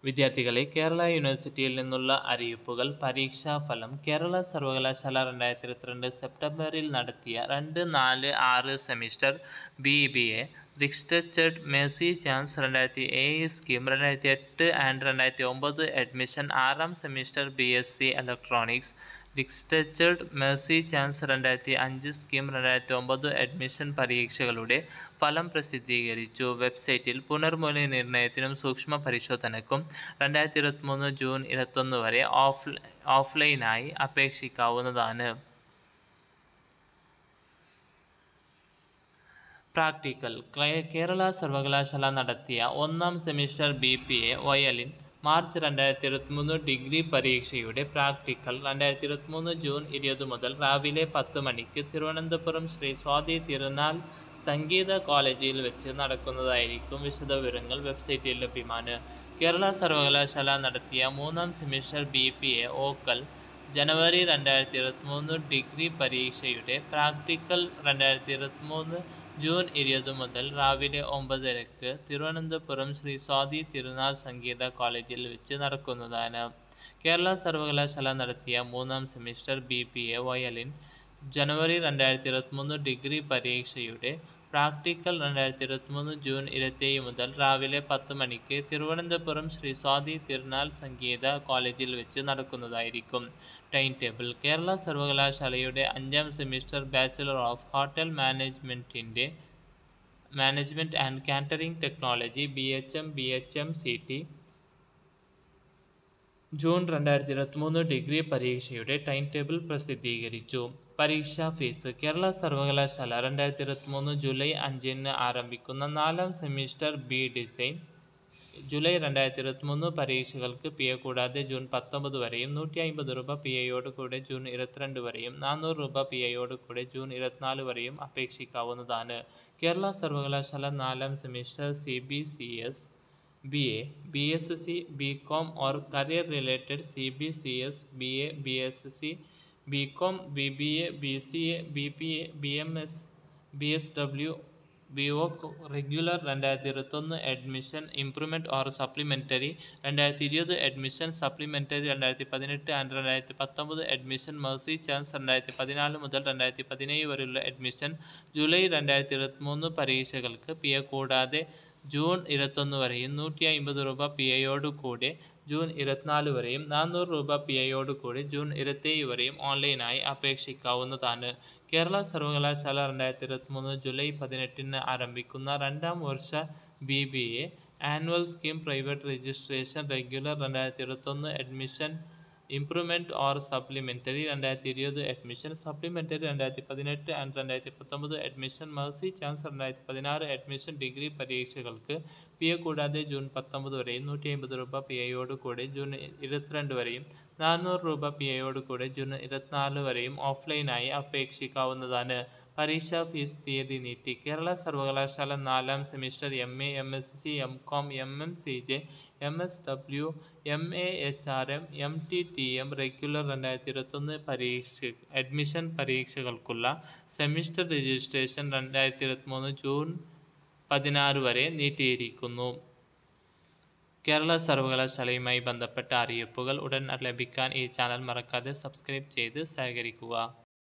വിദ്യാർത്ഥികളെ കേരള യൂണിവേഴ്സിറ്റിയിൽ നിന്നുള്ള അറിയിപ്പുകൾ പരീക്ഷാഫലം കേരള സർവകലാശാല രണ്ടായിരത്തി ഇരുപത്തിരണ്ട് സെപ്റ്റംബറിൽ നടത്തിയ രണ്ട് നാല് ആറ് സെമിസ്റ്റർ ബി ബി എ റിക്സ്റ്റഡ് മേഴ്സി ചാൻസ് രണ്ടായിരത്തി ഏഴ് സ്കീം രണ്ടായിരത്തി എട്ട് ആൻഡ് രണ്ടായിരത്തി ഒമ്പത് അഡ്മിഷൻ ആറാം semester B S C electronics റിക്സ്റ്റഡ് മേഴ്സി ചാൻസ് രണ്ടായിരത്തി അഞ്ച് സ്കീം രണ്ടായിരത്തി ഒമ്പത് അഡ്മിഷൻ പരീക്ഷകളുടെ ഫലം പ്രസിദ്ധീകരിച്ചു വെബ്സൈറ്റിൽ പുനർമൂല്യനിർണ്ണയത്തിനും സൂക്ഷ്മ പരിശോധനയ്ക്കും രണ്ടായിരത്തി ഇരുപത്തിമൂന്ന് ജൂൺ ഇരുപത്തൊന്ന് വരെ ഓഫ് ഓഫ്ലൈനായി അപേക്ഷിക്കാവുന്നതാണ് പ്രാക്ടിക്കൽ കേരള സർവകലാശാല നടത്തിയ ഒന്നാം semester B P A violin March രണ്ടായിരത്തി ഇരുപത്തിമൂന്ന് ഡിഗ്രി പരീക്ഷയുടെ പ്രാക്ടിക്കൽ രണ്ടായിരത്തി ഇരുപത്തിമൂന്ന് ജൂൺ ഇരുപത് മുതൽ രാവിലെ പത്ത് മണിക്ക് തിരുവനന്തപുരം ശ്രീ സ്വാതി തിരുനാൾ സംഗീത കോളേജിൽ വെച്ച് നടക്കുന്നതായിരിക്കും വിശദവിവരങ്ങൾ വെബ്സൈറ്റിൽ ലഭ്യമാണ് കേരള സർവകലാശാല നടത്തിയ മൂന്നാം semester B P A vocal ജനുവരി രണ്ടായിരത്തി ഇരുപത്തിമൂന്ന് ഡിഗ്രി പരീക്ഷയുടെ പ്രാക്ടിക്കൽ രണ്ടായിരത്തി ഇരുപത്തിമൂന്ന് ജൂൺ ഇരുപത് മുതൽ രാവിലെ ഒമ്പതരക്ക് തിരുവനന്തപുരം ശ്രീ സ്വാതി തിരുനാൾ സംഗീത കോളേജിൽ വെച്ച് നടക്കുന്നതാണ് കേരള സർവകലാശാല നടത്തിയ മൂന്നാം semester B P A violin ജനുവരി രണ്ടായിരത്തി ഇരുപത്തിമൂന്ന് ഡിഗ്രി പരീക്ഷയുടെ പ്രാക്ടിക്കൽ രണ്ടായിരത്തി ഇരുപത്തിമൂന്ന് ജൂൺ ഇരുപത്തേഴ് മുതൽ രാവിലെ പത്ത് മണിക്ക് തിരുവനന്തപുരം ശ്രീ സ്വാതി തിരുനാൾ സംഗീത കോളേജിൽ വെച്ച് നടക്കുന്നതായിരിക്കും ടൈം ടേബിൾ കേരള സർവകലാശാലയുടെ അഞ്ചാം സെമിസ്റ്റർ ബാച്ചലർ ഓഫ് ഹോട്ടൽ മാനേജ്മെൻറ്റിൻ്റെ management and catering technology B H M B H M C T June രണ്ടായിരത്തി ഇരുപത്തിമൂന്ന് ഡിഗ്രി പരീക്ഷയുടെ ടൈം ടേബിൾ പ്രസിദ്ധീകരിച്ചു പരീക്ഷാ ഫീസ് കേരള സർവകലാശാല രണ്ടായിരത്തി ഇരുപത്തിമൂന്ന് ജൂലൈ അഞ്ചിന് ആരംഭിക്കുന്ന നാലാം സെമിസ്റ്റർ ബി ഡിസൈൻ ജൂലൈ രണ്ടായിരത്തി ഇരുപത്തിമൂന്ന് പരീക്ഷകൾക്ക് പി എ കൂടാതെ ജൂൺ പത്തൊമ്പത് വരെയും നൂറ്റി അമ്പത് രൂപ പി എയോട് കൂടെ ജൂൺ ഇരുപത്തിരണ്ട് വരെയും നാനൂറ് രൂപ പി എയോട് കൂടെ ജൂൺ ഇരുപത്തിനാല് വരെയും അപേക്ഷിക്കാവുന്നതാണ് കേരള സർവകലാശാല നാലാം semester C B C S B A B S C B com or career related C B C S B A B S C B com B B A B C A B P A B M S B S W B O regular രണ്ടായിരത്തി ഇരുപത്തൊന്ന് admission improvement or supplementary രണ്ടായിരത്തി ഇരുപത് admission supplementary രണ്ടായിരത്തി പതിനെട്ട് and രണ്ടായിരത്തി പത്തൊമ്പത് admission Mercy chance രണ്ടായിരത്തി പതിനാല് മുതൽ രണ്ടായിരത്തി പതിനേഴ് വരെയുള്ള അഡ്മിഷൻ ജൂലൈ രണ്ടായിരത്തി ഇരുപത്തിമൂന്ന് പരീക്ഷകൾക്ക് പി എ കൂടാതെ ജൂൺ ഇരുപത്തൊന്ന് വരെയും നൂറ്റി അമ്പത് രൂപ പി എയോട് കൂടെ ജൂൺ ഇരുപത്തിനാല് വരെയും നാനൂറ് രൂപ പി എയോട് കൂടി ജൂൺ ഇരുപത്തേഴ് വരെയും ഓൺലൈനായി അപേക്ഷിക്കാവുന്നതാണ് കേരള സർവകലാശാല രണ്ടായിരത്തി ഇരുപത്തിമൂന്ന് ജൂലൈ പതിനെട്ടിന് ആരംഭിക്കുന്ന രണ്ടാം വർഷ B B A annual scheme private registration regular രണ്ടായിരത്തി ഇരുപത്തൊന്ന് അഡ്മിഷൻ ഇംപ്രൂവ്മെൻറ്റ് ഓർ സപ്ലിമെൻ്ററി രണ്ടായിരത്തി ഇരുപത് അഡ്മിഷൻ സപ്ലിമെൻ്ററി രണ്ടായിരത്തി പതിനെട്ട് ആൻഡ് രണ്ടായിരത്തി പത്തൊമ്പത് അഡ്മിഷൻ മേഴ്സി ചാൻസ് രണ്ടായിരത്തി പതിനാറ് അഡ്മിഷൻ ഡിഗ്രി പരീക്ഷകൾക്ക് പി എ കൂടാതെ ജൂൺ പത്തൊമ്പത് വരെയും നൂറ്റി അമ്പത് രൂപ പി എയോട് കൂടെ ജൂൺ ഇരുപത്തിരണ്ട് വരെയും നാനൂറ് രൂപ പി എയോട് കൂടെ ജൂൺ ഇരുപത്തിനാല് വരെയും ഓഫ്ലൈനായി അപേക്ഷിക്കാവുന്നതാണ് പരീക്ഷാ ഫീസ് തീയതി നീട്ടി കേരള സർവകലാശാല നാലാം semester M A M S C M com M M C J M S W M A H R M M T T M regular രണ്ടായിരത്തി ഇരുപത്തൊന്ന് പരീക്ഷ അഡ്മിഷൻ പരീക്ഷകൾക്കുള്ള സെമിസ്റ്റർ രജിസ്ട്രേഷൻ രണ്ടായിരത്തി ഇരുപത്തിമൂന്ന് ജൂൺ പതിനാറ് വരെ നീട്ടിയിരിക്കുന്നു കേരള സർവകലാശാലയുമായി ബന്ധപ്പെട്ട അറിയിപ്പുകൾ ഉടൻ ലഭിക്കാൻ ഈ ചാനൽ മറക്കാതെ സബ്സ്ക്രൈബ് ചെയ്ത് സഹകരിക്കുക